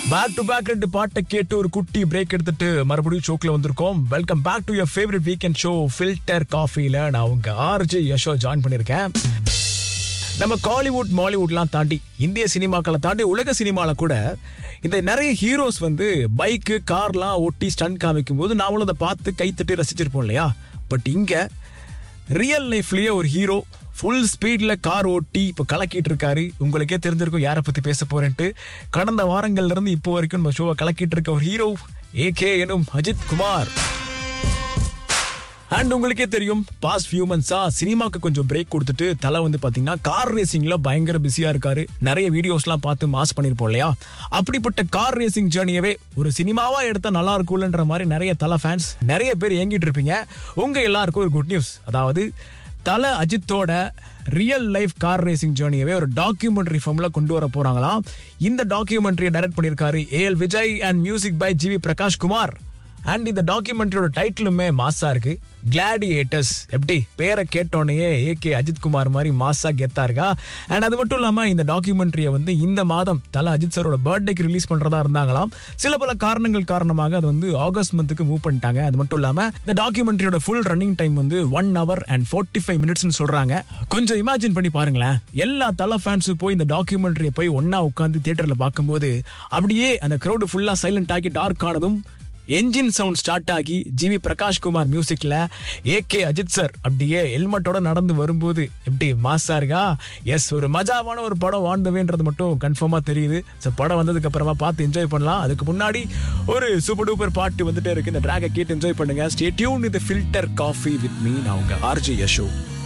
back to back ரெண்டு பாட்டை கேட்டு ஒரு குட்டி பிரேக் எடுத்துட்டு மறுபடியும் ஷோக்கில் வந்திருக்கோம் welcome back to your favourite weekend show filter காஃபில நான் உங்க ஆர்ஜி யஷோ ஜாயின் பண்ணியிருக்கேன் நம்ம காலிவுட் மாலிவுட்லாம் தாண்டி இந்திய சினிமாக்களை தாண்டி உலக சினிமால கூட இந்த நிறைய ஹீரோஸ் வந்து பைக்கு கார்லாம் ஓட்டி ஸ்டண்ட் காமிக்கும் போது நாமளும் அதை பார்த்து கைத்தட்டி ரசிச்சிருப்போம் இல்லையா பட் இங்க ரியல் லைஃப்லயே ஒரு ஹீரோ ஃபுல் ஸ்பீட்ல கார் ஓட்டி இப்போ கலக்கிட்டு இருக்காரு உங்களுக்கே தெரிஞ்சிருக்கும் யாரை பத்தி பேச போறேன்ட்டு கடந்த வாரங்கள்ல இருந்து இப்போ வரைக்கும் நம்ம ஷோவை கலக்கிட்டு இருக்க ஒரு ஹீரோ ஏகே எனும் அஜித் குமார் அண்ட் உங்களுக்கே தெரியும் பாஸ்ட் ஃபியூ மந்த்ஸா சினிமாக்கு கொஞ்சம் பிரேக் கொடுத்துட்டு தலை வந்து பாத்தீங்கன்னா கார் ரேசிங்ல பயங்கர பிஸியா இருக்காரு நிறைய வீடியோஸ்லாம் பார்த்து மாஸ் பண்ணிருப்போம் இல்லையா அப்படிப்பட்ட கார் ரேசிங் ஜேர்னியவே ஒரு சினிமாவா எடுத்தா நல்லா இருக்கும்ன்ற மாதிரி நிறைய தலை ஃபேன்ஸ் நிறைய பேர் ஏங்கிட்டு இருப்பீங்க உங்க எல்லாருக்கும் ஒரு குட் நியூஸ் அதாவது தல அஜித்தோட ரியல் லைஃப் கார் ரேசிங் ஜேர்னியவே ஒரு டாக்குமெண்ட்ரி ஃபார்ம்ல கொண்டு வர போறாங்களாம் இந்த டாக்குமெண்ட்ரியை டைரக்ட் பண்ணியிருக்காரு AL Vijay and music by GV Prakash Kumar and இந்த டாக்குமெண்ட்ரியோட டைட்டிலுமே மாசா இருக்கு கிளாடியேட்டர்ஸ் எப்படி பேரை கேட்டோன்னே ஏகே அஜித் குமார் மாதிரி மாசா கெத்தா இருக்கா அண்ட் அது மட்டும் இல்லாம இந்த டாக்குமெண்ட்ரியை வந்து இந்த மாதம் தல அஜித் சாரோட பர்த்டேக்கு ரிலீஸ் பண்றதா இருந்தாங்களாம் சில பல காரணங்கள் காரணமாக அது வந்து ஆகஸ்ட் மந்த்துக்கு மூவ் பண்ணிட்டாங்க அது மட்டும் இல்லாம இந்த டாக்குமெண்ட்ரியோட ஃபுல் ரன்னிங் டைம் வந்து one hour and forty five மினிட்ஸ்னு சொல்றாங்க கொஞ்சம் இமேஜின் பண்ணி பாருங்களேன் எல்லா தல ஃபேன்ஸும் போய் இந்த டாக்குமெண்ட்ரியை போய் ஒன்னா உட்காந்து தியேட்டர்ல பார்க்கும்போது அப்படியே அந்த க்ரௌடு ஃபுல்லா சைலண்ட் ஆகி டார்க் ஆனதும் என்ஜின் சவுண்ட் ஸ்டார்ட் ஆகி ஜிவி பிரகாஷ் குமார் மியூசிக்ல ஏகே அஜித் சார் அப்படியே ஹெல்மெட்டோட நடந்து வரும்போது எப்படி மாசா இருக்கா எஸ் ஒரு மஜாவான ஒரு படம் வாழ்ந்தவேன்றது மட்டும் கன்ஃபார்மா தெரியுது ஸோ படம் வந்ததுக்கு அப்புறமா பார்த்து என்ஜாய் பண்ணலாம் அதுக்கு முன்னாடி ஒரு சூப்பர் டூப்பர் பாட்டு வந்துட்டே இருக்கு இந்த ட்ராகை கேட்டு என்ஜாய் பண்ணுங்க ஸ்டே டியூன் இது ஃபில்டர் காஃபி வித் மீ நான் உங்க ஆர்ஜி யஷோ